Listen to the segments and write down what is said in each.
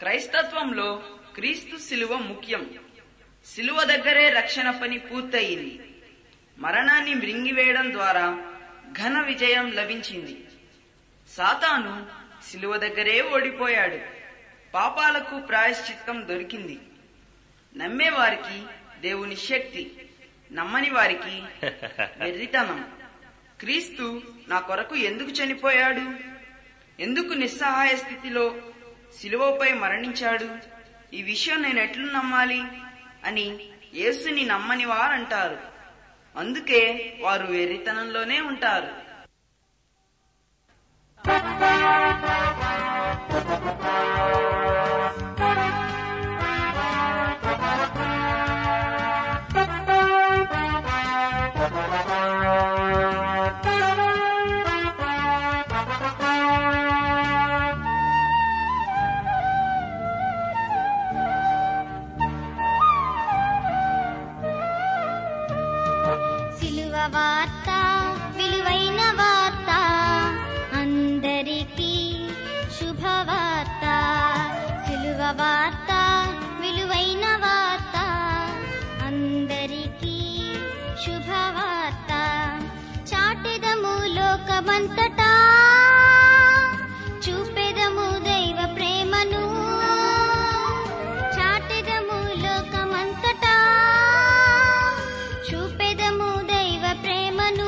క్రైస్తత్వంలో క్రీస్తు శిలువ ముఖ్యం శిలువ దగ్గరే రక్షణ పని పూర్తయింది మరణాన్ని మృంగివేయడం ద్వారా ఘన విజయం లభించింది సాతాను శిలువ దగ్గరే ఓడిపోయాడు పాపాలకు ప్రాయశ్చిత్తం దొరికింది నమ్మేవారికి దేవుని శక్తి నమ్మని వారికి వెర్రితనం క్రీస్తు నా కొరకు ఎందుకు చనిపోయాడు ఎందుకు నిస్సహాయ స్థితిలో శిలువపై మరణించాడు ఈ విషయం నేను ఎట్లు నమ్మాలి అని యేసుని నమ్మని వారంటారు అందుకే వారు వెర్రితనంలోనే ఉంటారు సిలువ వార్త విలువైన వార్త అందరికీ శుభవార్త సిలువ వార్త విలువైన వార్త అందరికీ శుభవార్త చాటెదము లోకమంతటా చూపెదము దైవ ప్రేమను చాటెదము లోకమంతటా చూపెదము దైవ ప్రేమను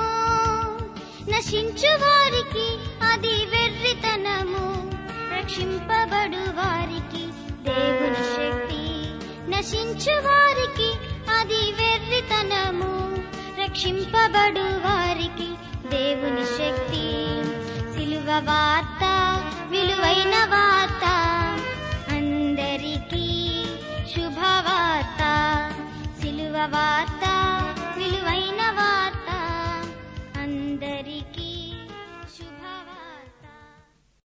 నశించు వారికి అది వెర్రితనము రక్షింపబడు వారికి దేవుని శక్తి నశించు వారికి అది వెర్రితనము రక్షింపబడు వారికి దేవుని శక్తి సిలువ వార్త విలువైన వార్త అందరికీ శుభవార్త సిలువ వార్త విలువైన వార్త